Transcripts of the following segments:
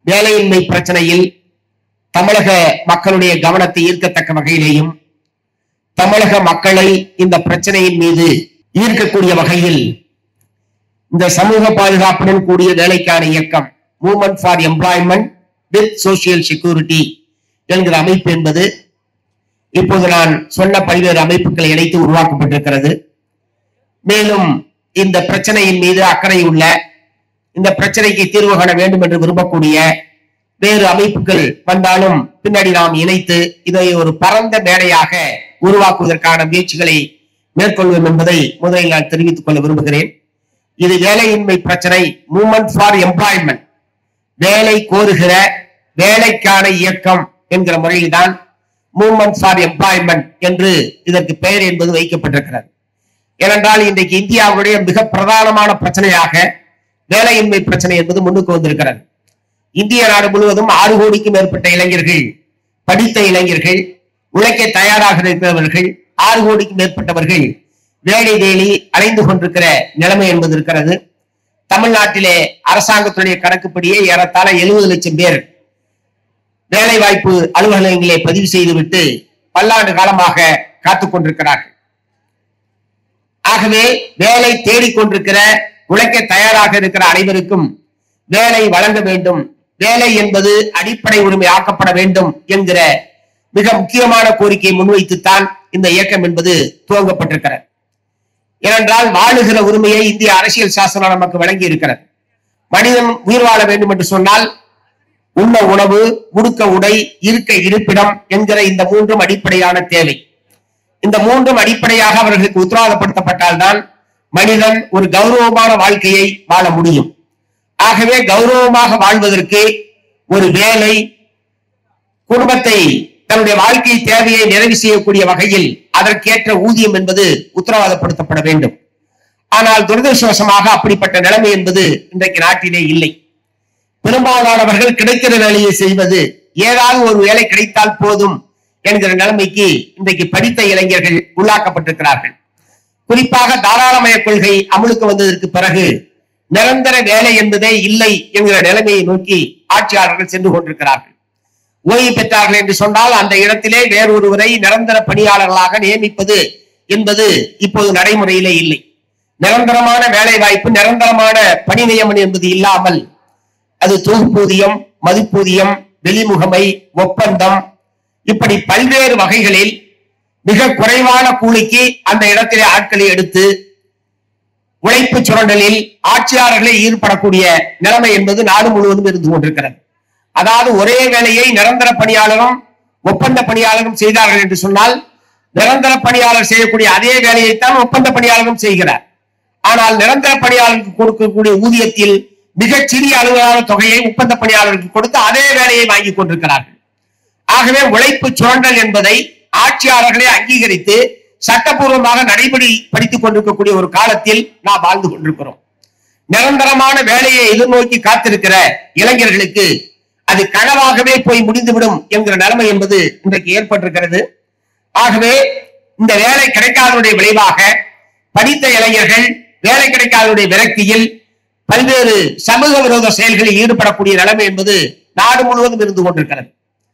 வேலையின்மை பிரச்சனையில் தமிழக மக்களுடைய கவனத்தை ஈர்க்கத்தக்க வகையிலேயும் தமிழக மக்களை இந்த பிரச்சனையின் மீது ஈர்க்கக்கூடிய வகையில் இந்த சமூக பாதுகாப்புடன் கூடிய வேலைக்கான இயக்கம் movement for employment with social security என்கிற அமைப்பு என்பது இப்போது நான் சொன்ன பல்வேறு அமைப்புகளை இணைத்து உருவாக்கப்பட்டிருக்கிறது மேலும் இந்த பிரச்சனையின் மீது அக்கறை உள்ள இந்த பிரச்சனைக்கு தீர்வு காண வேண்டும் என்று விரும்பக்கூடிய வேறு அமைப்புகள் வந்தாலும் பின்னாடி நாம் இணைத்து இதை ஒரு பரந்த மேடையாக உருவாக்குவதற்கான முயற்சிகளை மேற்கொள்வோம் என்பதை முதலில் நான் தெரிவித்துக் கொள்ள விரும்புகிறேன் இது வேலையின்மை பிரச்சனை மூவ்மெண்ட் ஃபார் எம்ப்ளாய்மெண்ட் வேலை கோருகிற வேலைக்கான இயக்கம் என்கிற முறையில்தான் மூவ்மெண்ட் ஃபார் எம்ப்ளாய்மெண்ட் என்று இதற்கு பெயர் என்பது வைக்கப்பட்டிருக்கிறது ஏனென்றால் இன்றைக்கு இந்தியாவுடைய மிக பிரதானமான பிரச்சனையாக வேலையின்மை பிரச்சனை என்பது முன்னுக்கு வந்திருக்கிறது இந்திய நாடு முழுவதும் ஆறு கோடிக்கும் மேற்பட்ட இளைஞர்கள் படித்த இளைஞர்கள் உழைக்க தயாராக இருக்கிறவர்கள் ஆறு கோடிக்கும் மேற்பட்டவர்கள் வேலை தேடி அலைந்து கொண்டிருக்கிற நிலைமை என்பது இருக்கிறது தமிழ்நாட்டிலே அரசாங்கத்துடைய கணக்குப்படியே ஏறத்தாழ எழுபது லட்சம் பேர் வேலை வாய்ப்பு அலுவலகங்களே பதிவு செய்துவிட்டு பல்லாண்டு காலமாக காத்துக் கொண்டிருக்கிறார்கள் ஆகவே வேலை தேடிக்கொண்டிருக்கிற உழைக்க தயாராக இருக்கிற அனைவருக்கும் வேலை வழங்க வேண்டும் வேலை என்பது அடிப்படை உரிமை ஆக்கப்பட வேண்டும் என்கிற மிக முக்கியமான கோரிக்கையை முன்வைத்துத்தான் இந்த இயக்கம் என்பது துவங்கப்பட்டிருக்கிறது ஏனென்றால் வாழுகிற உரிமையை இந்திய அரசியல் சாசனம் நமக்கு வழங்கி இருக்கிறது மனிதன் உயிர் வாழ வேண்டும் என்று சொன்னால் உண்ண உணவு உடுக்க உடை இருக்க இருப்பிடம் என்கிற இந்த மூன்றும் அடிப்படையான தேவை இந்த மூன்றும் அடிப்படையாக அவர்களுக்கு உத்தரவாதப்படுத்தப்பட்டால்தான் மனிதன் ஒரு கௌரவமான வாழ்க்கையை வாழ முடியும் ஆகவே கௌரவமாக வாழ்வதற்கு ஒரு வேலை குடும்பத்தை தன்னுடைய வாழ்க்கை தேவையை நிறைவு செய்யக்கூடிய வகையில் அதற்கேற்ற ஊதியம் என்பது உத்தரவாதப்படுத்தப்பட வேண்டும் ஆனால் துரதிருஷ்டவசமாக அப்படிப்பட்ட நிலைமை என்பது இன்றைக்கு நாட்டிலே இல்லை பெரும்பாலானவர்கள் கிடைக்கிற வேலையை செய்வது ஏதாவது ஒரு வேலை கிடைத்தால் போதும் என்கிற நிலைமைக்கு இன்றைக்கு படித்த இளைஞர்கள் உள்ளாக்கப்பட்டிருக்கிறார்கள் குறிப்பாக தாராளமய கொள்கை அமலுக்கு வந்ததற்கு பிறகு நிரந்தர வேலை என்பதே இல்லை என்கிற நிலைமையை நோக்கி ஆட்சியாளர்கள் சென்று கொண்டிருக்கிறார்கள் ஓய்வு பெற்றார்கள் என்று சொன்னால் அந்த இடத்திலே வேறொருவரை நிரந்தர பணியாளர்களாக நியமிப்பது என்பது இப்போது நடைமுறையிலே இல்லை நிரந்தரமான வேலை வாய்ப்பு நிரந்தரமான பணி நியமனம் என்பது இல்லாமல் அது தொகுப்பூதியம் மதிப்பூதியம் வெளிமுகமை ஒப்பந்தம் இப்படி பல்வேறு வகைகளில் மிக குறைவான கூலிக்கு அந்த இடத்திலே ஆட்களை எடுத்து உழைப்பு சுரண்டலில் ஆட்சியாளர்களே ஈடுபடக்கூடிய நிலைமை என்பது நாடு முழுவதும் இருந்து கொண்டிருக்கிறது அதாவது ஒரே வேலையை நிரந்தர பணியாளரும் ஒப்பந்த பணியாளரும் செய்தார்கள் என்று சொன்னால் நிரந்தர பணியாளர் செய்யக்கூடிய அதே வேலையைத்தான் ஒப்பந்த பணியாளரும் செய்கிறார் ஆனால் நிரந்தர பணியாளருக்கு கொடுக்கக்கூடிய ஊதியத்தில் மிகச் சிறிய அளவிலான தொகையை ஒப்பந்த பணியாளருக்கு கொடுத்து அதே வேலையை வாங்கி கொண்டிருக்கிறார்கள் ஆகவே உழைப்பு சுரண்டல் என்பதை ஆட்சியாளர்களே அங்கீகரித்து சட்டப்பூர்வமாக நடைமுறை படித்துக் கொண்டிருக்கக்கூடிய ஒரு காலத்தில் நாம் வாழ்ந்து கொண்டிருக்கிறோம் நிரந்தரமான வேலையை எதிர்நோக்கி காத்திருக்கிற இளைஞர்களுக்கு அது கனவாகவே போய் முடிந்துவிடும் என்கிற நிலைமை என்பது இன்றைக்கு ஏற்பட்டிருக்கிறது ஆகவே இந்த வேலை கிடைக்காதனுடைய விளைவாக படித்த இளைஞர்கள் வேலை கிடைக்காதனுடைய விரக்தியில் பல்வேறு சமூக விரோத செயல்களில் ஈடுபடக்கூடிய நிலைமை என்பது நாடு முழுவதும் இருந்து கொண்டிருக்கிறது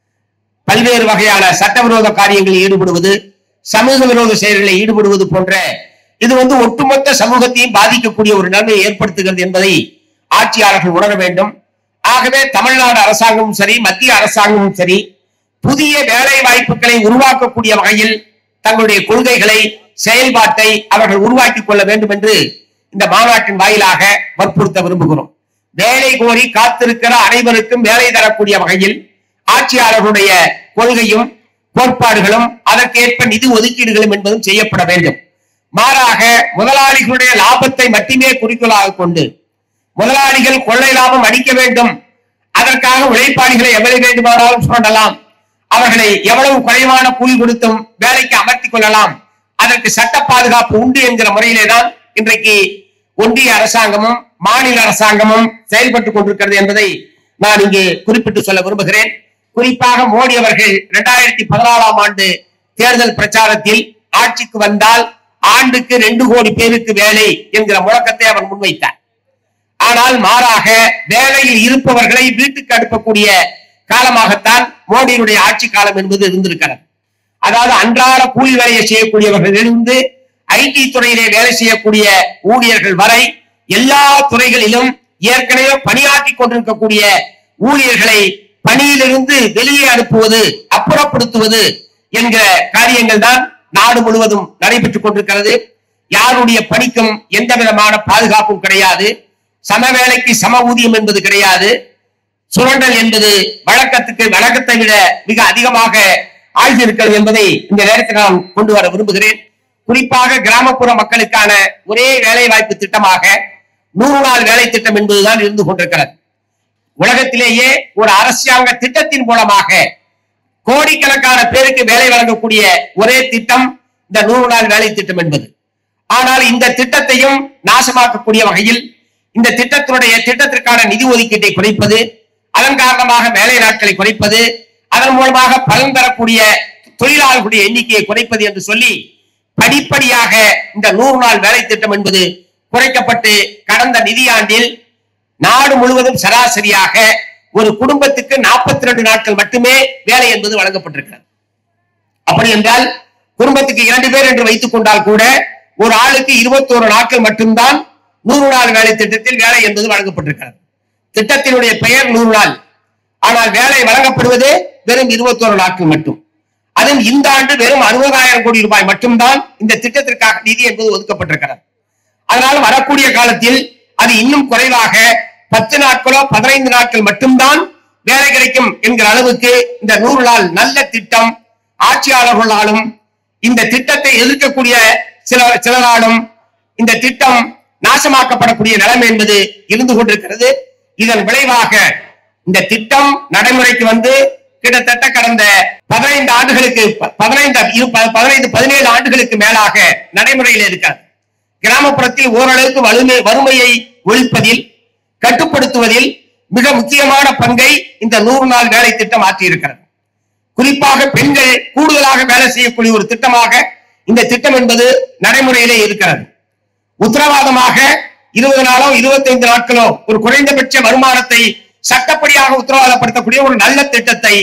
பல்வேறு வகையான சட்டவிரோத காரியங்களில் ஈடுபடுவது சமூக விரோத செயல்களில் ஈடுபடுவது போன்ற இது வந்து ஒட்டுமொத்த சமூகத்தையும் பாதிக்கக்கூடிய ஒரு நிலைமையை ஏற்படுத்துகிறது என்பதை ஆட்சியாளர்கள் உணர வேண்டும் ஆகவே தமிழ்நாடு அரசாங்கமும் சரி மத்திய அரசாங்கமும் சரி புதிய வேலை வாய்ப்புகளை உருவாக்கக்கூடிய வகையில் தங்களுடைய கொள்கைகளை செயல்பாட்டை அவர்கள் உருவாக்கிக் கொள்ள வேண்டும் என்று இந்த மாநாட்டின் வாயிலாக வற்புறுத்த விரும்புகிறோம் வேலை கோரி காத்திருக்கிற அனைவருக்கும் வேலை தரக்கூடிய வகையில் ஆட்சியாளர்களுடைய கொள்கையும் கோட்பாடுகளும் அதற்கேற்ப நிதி ஒதுக்கீடுகளும் என்பதும் செய்யப்பட வேண்டும் மாறாக முதலாளிகளுடைய லாபத்தை மட்டுமே குறிக்கோளாக கொண்டு முதலாளிகள் கொள்ளை லாபம் அடிக்க வேண்டும் அதற்காக உழைப்பாளிகளை எவ்வளவு வேண்டுமானாலும் சுரண்டலாம் அவர்களை எவ்வளவு குறைவான கூலி கொடுத்தும் வேலைக்கு அமர்த்திக் கொள்ளலாம் அதற்கு சட்ட பாதுகாப்பு உண்டு என்கிற முறையிலே தான் இன்றைக்கு ஒன்றிய அரசாங்கமும் மாநில அரசாங்கமும் செயல்பட்டுக் கொண்டிருக்கிறது என்பதை நான் இங்கே குறிப்பிட்டு சொல்ல விரும்புகிறேன் குறிப்பாக மோடி அவர்கள் இரண்டாயிரத்தி பதினாலாம் ஆண்டு தேர்தல் பிரச்சாரத்தில் ஆட்சிக்கு வந்தால் ஆண்டுக்கு ரெண்டு கோடி பேருக்கு வேலை என்கிற முழக்கத்தை அவர் முன்வைத்தார் ஆனால் மாறாக வேலையில் இருப்பவர்களை வீட்டுக்கு அனுப்பக்கூடிய காலமாகத்தான் மோடியினுடைய ஆட்சி காலம் என்பது இருந்திருக்கிறது அதாவது அன்றாட கூலி வேலையை செய்யக்கூடியவர்களிலிருந்து ஐடி துறையிலே வேலை செய்யக்கூடிய ஊழியர்கள் வரை எல்லா துறைகளிலும் ஏற்கனவே பணியாற்றி கொண்டிருக்கக்கூடிய ஊழியர்களை பணியிலிருந்து வெளியே அனுப்புவது அப்புறப்படுத்துவது என்கிற காரியங்கள் தான் நாடு முழுவதும் நடைபெற்றுக் கொண்டிருக்கிறது யாருடைய பணிக்கும் எந்த விதமான பாதுகாப்பும் கிடையாது சம வேலைக்கு சம ஊதியம் என்பது கிடையாது சுரண்டல் என்பது வழக்கத்துக்கு வழக்கத்தை விட மிக அதிகமாக ஆழ்ந்திருக்கிறது என்பதை இந்த நேரத்தில் நான் கொண்டு வர விரும்புகிறேன் குறிப்பாக கிராமப்புற மக்களுக்கான ஒரே வேலை வாய்ப்பு திட்டமாக நூறு நாள் வேலை திட்டம் என்பதுதான் இருந்து கொண்டிருக்கிறது உலகத்திலேயே ஒரு அரசாங்க திட்டத்தின் மூலமாக கோடிக்கணக்கான பேருக்கு வேலை வழங்கக்கூடிய ஒரே திட்டம் இந்த நூறு நாள் வேலை திட்டம் என்பது ஆனால் இந்த திட்டத்தையும் நாசமாக்கக்கூடிய வகையில் இந்த திட்டத்தினுடைய திட்டத்திற்கான நிதி ஒதுக்கீட்டை குறைப்பது அதன் காரணமாக வேலை நாட்களை குறைப்பது அதன் மூலமாக பலன் பெறக்கூடிய தொழிலாளர்களுடைய எண்ணிக்கையை குறைப்பது என்று சொல்லி படிப்படியாக இந்த நூறு நாள் வேலை திட்டம் என்பது குறைக்கப்பட்டு கடந்த நிதியாண்டில் நாடு முழுவதும் சராசரியாக ஒரு குடும்பத்துக்கு நாற்பத்தி ரெண்டு நாட்கள் மட்டுமே வேலை என்பது வழங்கப்பட்டிருக்கிறது அப்படி என்றால் குடும்பத்துக்கு இரண்டு பேர் என்று வைத்துக் கொண்டால் கூட ஒரு ஆளுக்கு இருபத்தோரு நாட்கள் மட்டும்தான் நூறு நாள் வேலை திட்டத்தில் வேலை என்பது வழங்கப்பட்டிருக்கிறது திட்டத்தினுடைய பெயர் நூறு நாள் ஆனால் வேலை வழங்கப்படுவது வெறும் இருபத்தோரு நாட்கள் மட்டும் அதுவும் இந்த ஆண்டு வெறும் அறுபதாயிரம் கோடி ரூபாய் மட்டும்தான் இந்த திட்டத்திற்காக நிதி என்பது ஒதுக்கப்பட்டிருக்கிறது அதனால் வரக்கூடிய காலத்தில் அது இன்னும் குறைவாக பத்து நாட்களோ பதினைந்து நாட்கள் மட்டும்தான் வேலை கிடைக்கும் என்கிற அளவுக்கு இந்த நூறு நாள் நல்ல திட்டம் ஆட்சியாளர்களாலும் இந்த திட்டத்தை எதிர்க்கக்கூடிய சில சிலராலும் இந்த திட்டம் நாசமாக்கப்படக்கூடிய நிலைமை என்பது இருந்து கொண்டிருக்கிறது இதன் விளைவாக இந்த திட்டம் நடைமுறைக்கு வந்து கிட்டத்தட்ட கடந்த பதினைந்து ஆண்டுகளுக்கு ப- பதினைந்து இரு- ப- பதினைந்து பதினேழு ஆண்டுகளுக்கு மேலாக நடைமுறையில் இருக்கிறது கிராமப்புறத்தில் ஓரளவுக்கு வலிமை வறுமையை ஒழிப்பதில் கட்டுப்படுத்துவதில் மிக முக்கியமான பங்கை இந்த நூறு நாள் வேலை திட்டம் ஆற்றியிருக்கிறது குறிப்பாக பெண்கள் கூடுதலாக வேலை செய்யக்கூடிய ஒரு திட்டமாக இந்த திட்டம் என்பது நடைமுறையிலே இருக்கிறது உத்தரவாதமாக இருபது நாளோ இருபத்தைந்து நாட்களோ ஒரு குறைந்தபட்ச வருமானத்தை சட்டப்படியாக உத்தரவாதப்படுத்தக்கூடிய ஒரு நல்ல திட்டத்தை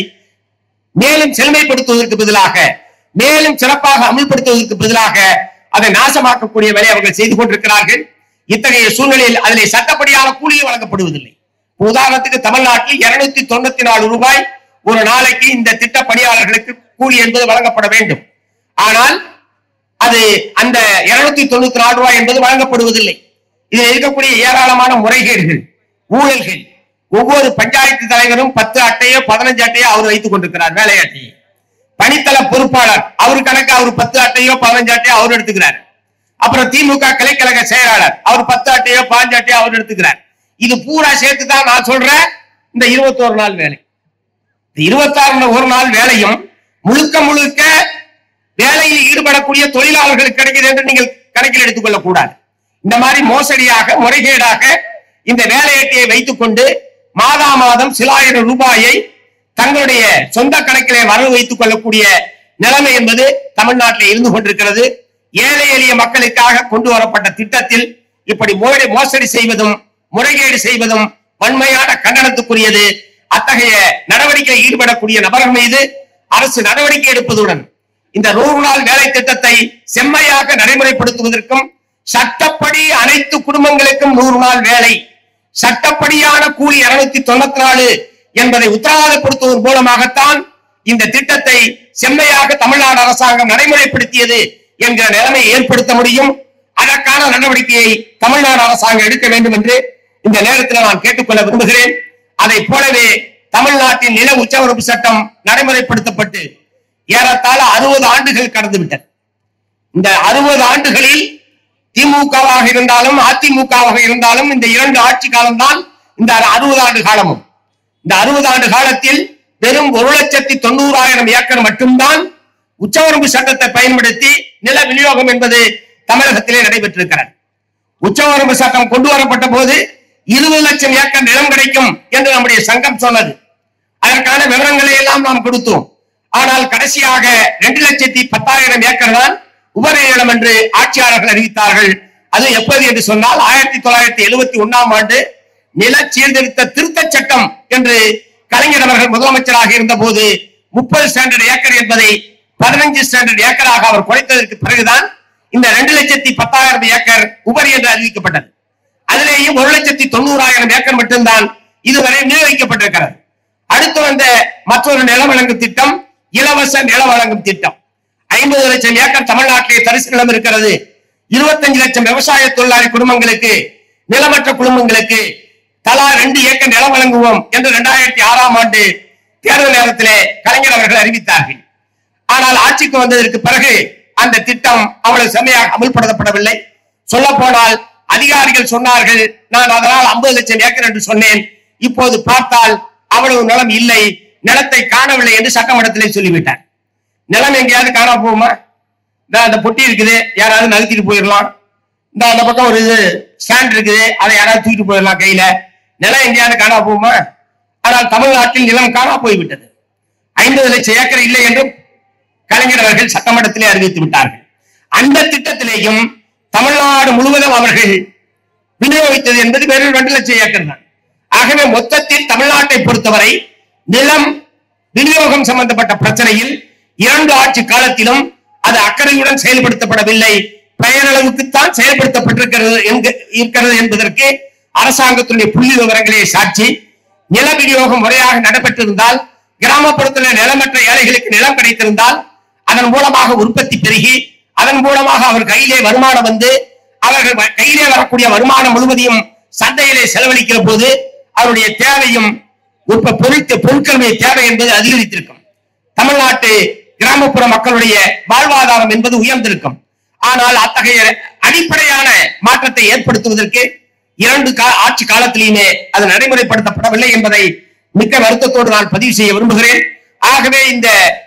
மேலும் செழுமைப்படுத்துவதற்கு பதிலாக மேலும் சிறப்பாக அமல்படுத்துவதற்கு பதிலாக அதை நாசமாக்கக்கூடிய வேலை அவர்கள் செய்து கொண்டிருக்கிறார்கள் இத்தகைய சூழ்நிலையில் அதிலே சட்டப்படியான கூலியும் வழங்கப்படுவதில்லை உதாரணத்துக்கு தமிழ்நாட்டில் இருநூத்தி தொண்ணூத்தி நாலு ரூபாய் ஒரு நாளைக்கு இந்த திட்ட பணியாளர்களுக்கு கூலி என்பது வழங்கப்பட வேண்டும் ஆனால் அது அந்த இருநூத்தி தொண்ணூத்தி நாலு ரூபாய் என்பது வழங்கப்படுவதில்லை இதில் இருக்கக்கூடிய ஏராளமான முறைகேடுகள் ஊழல்கள் ஒவ்வொரு பஞ்சாயத்து தலைவரும் பத்து அட்டையோ பதினஞ்சு அட்டையோ அவர் வைத்துக் கொண்டிருக்கிறார் வேலை அட்டையை பணித்தள பொறுப்பாளர் அவர் கணக்கு அவர் பத்து அட்டையோ பதினஞ்சு அட்டையோ அவர் எடுத்துக்கிறார் அப்புறம் திமுக கிளைக்கழக செயலாளர் அவர் பத்து அட்டையோ பாஞ்சு அட்டையோ அவர் எடுத்துக்கிறார் இது பூரா சேர்த்து தான் நான் சொல்றேன் இந்த இருபத்தோரு நாள் வேலை இந்த இருபத்தாறு ஒரு நாள் வேலையும் முழுக்க முழுக்க வேலையில் ஈடுபடக்கூடிய தொழிலாளர்களுக்கு கிடைக்கிறது என்று நீங்கள் கணக்கில் எடுத்துக்கொள்ளக் கூடாது இந்த மாதிரி மோசடியாக முறைகேடாக இந்த வேலையட்டையை வைத்துக் கொண்டு மாதா மாதம் சில ஆயிரம் ரூபாயை தங்களுடைய சொந்த கணக்கிலே வரவு வைத்துக் கொள்ளக்கூடிய நிலைமை என்பது தமிழ்நாட்டில் இருந்து கொண்டிருக்கிறது ஏழை எளிய மக்களுக்காக கொண்டு வரப்பட்ட திட்டத்தில் இப்படி மோடி மோசடி செய்வதும் முறைகேடு செய்வதும் வன்மையான கண்டனத்துக்குரியது அத்தகைய நடவடிக்கையில் ஈடுபடக்கூடிய நபர்கள் மீது அரசு நடவடிக்கை எடுப்பதுடன் இந்த நூறு நாள் வேலை திட்டத்தை செம்மையாக நடைமுறைப்படுத்துவதற்கும் சட்டப்படி அனைத்து குடும்பங்களுக்கும் நூறு நாள் வேலை சட்டப்படியான கூலி இருநூத்தி தொண்ணூத்தி நாலு என்பதை உத்தரவாதப்படுத்துவதன் மூலமாகத்தான் இந்த திட்டத்தை செம்மையாக தமிழ்நாடு அரசாங்கம் நடைமுறைப்படுத்தியது என்கிற நிலைமையை ஏற்படுத்த முடியும் அதற்கான நடவடிக்கையை தமிழ்நாடு அரசாங்கம் எடுக்க வேண்டும் என்று இந்த நேரத்தில் நான் கேட்டுக்கொள்ள விரும்புகிறேன் அதை போலவே தமிழ்நாட்டின் நில உச்சவரம்பு சட்டம் நடைமுறைப்படுத்தப்பட்டு ஏறத்தாழ அறுபது ஆண்டுகள் கடந்து விட்டது இந்த அறுபது ஆண்டுகளில் திமுகவாக இருந்தாலும் அதிமுகவாக இருந்தாலும் இந்த இரண்டு ஆட்சி காலம்தான் இந்த அறுபது ஆண்டு காலமும் இந்த அறுபது ஆண்டு காலத்தில் வெறும் ஒரு லட்சத்தி தொண்ணூறாயிரம் ஏக்கர் மட்டும்தான் உச்சவரம்பு சட்டத்தை பயன்படுத்தி நில விநியோகம் என்பது தமிழகத்திலே நடைபெற்றிருக்கிறது உச்சவரம்பு சட்டம் கொண்டு வரப்பட்ட போது இருபது லட்சம் ஏக்கர் நிலம் கிடைக்கும் என்று நம்முடைய சங்கம் சொன்னது அதற்கான விவரங்களை எல்லாம் நாம் கொடுத்தோம் ஆனால் கடைசியாக இரண்டு லட்சத்தி பத்தாயிரம் ஏக்கர் தான் உபநீளம் என்று ஆட்சியாளர்கள் அறிவித்தார்கள் அது எப்போது என்று சொன்னால் ஆயிரத்தி தொள்ளாயிரத்தி எழுபத்தி ஒண்ணாம் ஆண்டு நில சீர்திருத்த திருத்தச் சட்டம் என்று கலைஞர் அவர்கள் முதலமைச்சராக இருந்த போது முப்பது ஸ்டாண்டர்ட் ஏக்கர் என்பதை பதினஞ்சு ஸ்டாண்டர்ட் ஏக்கராக அவர் குறைத்ததற்கு பிறகுதான் இந்த ரெண்டு லட்சத்தி பத்தாயிரம் ஏக்கர் உபரி என்று அறிவிக்கப்பட்டது அதிலேயும் ஒரு லட்சத்தி தொண்ணூறாயிரம் ஏக்கர் மட்டும்தான் இதுவரை நிர்வகிக்கப்பட்டிருக்கிறது அடுத்து வந்த மற்றொரு நில வழங்கும் திட்டம் இலவச நில வழங்கும் திட்டம் ஐம்பது லட்சம் ஏக்கர் தமிழ்நாட்டிலே தரிசு நிலம் இருக்கிறது இருபத்தஞ்சு லட்சம் விவசாய தொழிலாளி குடும்பங்களுக்கு நிலமற்ற குடும்பங்களுக்கு தலா ரெண்டு ஏக்கர் நிலம் வழங்குவோம் என்று இரண்டாயிரத்தி ஆறாம் ஆண்டு தேர்தல் நேரத்திலே கலைஞர் அவர்கள் அறிவித்தார்கள் ஆனால் ஆட்சிக்கு வந்ததற்கு பிறகு அந்த திட்டம் அவ்வளவு செம்மையாக அமல்படுத்தப்படவில்லை சொல்ல போனால் அதிகாரிகள் சொன்னார்கள் நான் அதனால் 50 லட்சம் ஏக்கர் என்று சொன்னேன் இப்போது பார்த்தால் அவ்வளவு நிலம் இல்லை நிலத்தை காணவில்லை என்று சட்டமன்றத்திலே சொல்லிவிட்டார் நிலம் எங்கேயாவது காணாம போகுமா இந்த அந்த பொட்டி இருக்குது யாராவது நகர்த்திட்டு போயிடலாம் இந்த அந்த பக்கம் ஒரு இது ஸ்டாண்ட் இருக்குது அதை யாராவது தூக்கிட்டு போயிடலாம் கையில நிலம் எங்கேயாவது காணாம போகுமா ஆனால் தமிழ்நாட்டில் நிலம் காணா போய்விட்டது ஐம்பது லட்சம் ஏக்கர் இல்லை என்றும் கலைஞர் அவர்கள் சட்டமன்றத்திலே அறிவித்து விட்டார்கள் அந்த திட்டத்திலேயும் தமிழ்நாடு முழுவதும் அவர்கள் விநியோகித்தது என்பது வெறும் ரெண்டு லட்சம் ஏக்கர் தான் ஆகவே மொத்தத்தில் தமிழ்நாட்டை பொறுத்தவரை நிலம் விநியோகம் சம்பந்தப்பட்ட பிரச்சனையில் இரண்டு ஆட்சி காலத்திலும் அது அக்கறையுடன் செயல்படுத்தப்படவில்லை பெயரளவுக்குத்தான் செயல்படுத்தப்பட்டிருக்கிறது என்க- இருக்கிறது என்பதற்கு அரசாங்கத்துடைய புள்ளி விவரங்களே சாட்சி நில விநியோகம் முறையாக நடைபெற்றிருந்தால் கிராமப்புறத்தில் நிலமற்ற ஏழைகளுக்கு நிலம் கிடைத்திருந்தால் அதன் மூலமாக உற்பத்தி பெருகி அதன் மூலமாக அவர் கையிலே வருமானம் வந்து அவர்கள் வ- கையிலே வரக்கூடிய வருமானம் முழுவதையும் சந்தையிலே செலவழிக்கிற போது அவருடைய தேவையும் உற்ப பொருள் பொருட்களுடைய தேவை என்பது அதிகரித்திருக்கும் தமிழ்நாட்டு கிராமப்புற மக்களுடைய வாழ்வாதாரம் என்பது உயர்ந்திருக்கும் ஆனால் அத்தகைய அடிப்படையான மாற்றத்தை ஏற்படுத்துவதற்கு இரண்டு கா- ஆட்சி காலத்திலேயுமே அது நடைமுறைப்படுத்தப்படவில்லை என்பதை மிக்க வருத்தத்தோடு நான் பதிவு செய்ய விரும்புகிறேன் ஆகவே இந்த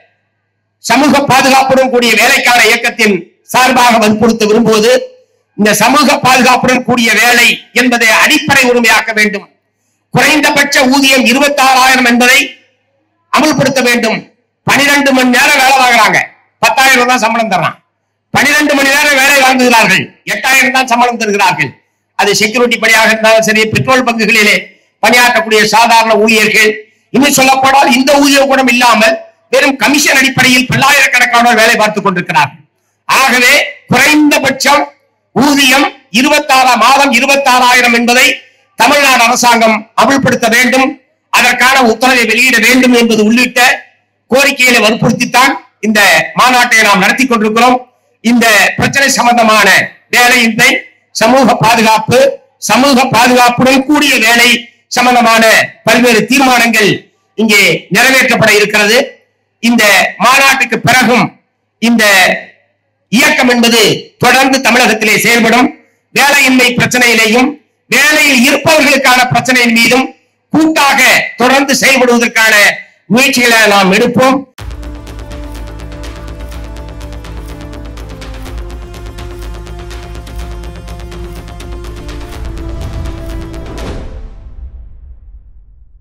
சமூக பாதுகாப்புடன் கூடிய வேலைக்கான இயக்கத்தின் சார்பாக வற்புறுத்த விரும்புவது இந்த சமூக பாதுகாப்புடன் கூடிய வேலை என்பதை அடிப்படை உரிமையாக்க வேண்டும் குறைந்தபட்ச ஊதியம் இருபத்தி ஆறாயிரம் என்பதை அமல்படுத்த வேண்டும் பனிரெண்டு மணி நேரம் வேலை வாங்குறாங்க பத்தாயிரம் தான் சம்பளம் தர்றான் பனிரெண்டு மணி நேரம் வேலை வாங்குகிறார்கள் எட்டாயிரம் தான் சம்பளம் தருகிறார்கள் அது செக்யூரிட்டி பணியாக இருந்தாலும் சரி பெட்ரோல் பங்குகளிலே பணியாற்றக்கூடிய சாதாரண ஊழியர்கள் இன்னும் சொல்லப்போனால் இந்த ஊதியம் கூட இல்லாமல் வெறும் கமிஷன் அடிப்படையில் பல்லாயிரக்கணக்கானோர் வேலை பார்த்துக் கொண்டிருக்கிறார்கள் ஆகவே குறைந்தபட்சம் ஊதியம் இருபத்தாறு மாதம் இருபத்தாறாயிரம் என்பதை தமிழ்நாடு அரசாங்கம் அமல்படுத்த வேண்டும் அதற்கான உத்தரவை வெளியிட வேண்டும் என்பது உள்ளிட்ட கோரிக்கைகளை வற்புறுத்தித்தான் இந்த மாநாட்டை நாம் நடத்தி கொண்டிருக்கிறோம் இந்த பிரச்சனை சம்பந்தமான வேலையின்மை சமூக பாதுகாப்பு சமூக பாதுகாப்புடன் கூடிய வேலை சம்பந்தமான பல்வேறு தீர்மானங்கள் இங்கே நிறைவேற்றப்பட இருக்கிறது இந்த மாநாட்டுக்கு பிறகும் இந்த இயக்கம் என்பது தொடர்ந்து தமிழகத்திலே செயல்படும் வேலையின்மை பிரச்சனையிலேயும் வேலையில் இருப்பவர்களுக்கான பிரச்சனையின் மீதும் கூட்டாக தொடர்ந்து செயல்படுவதற்கான முயற்சிகளை நாம் எடுப்போம்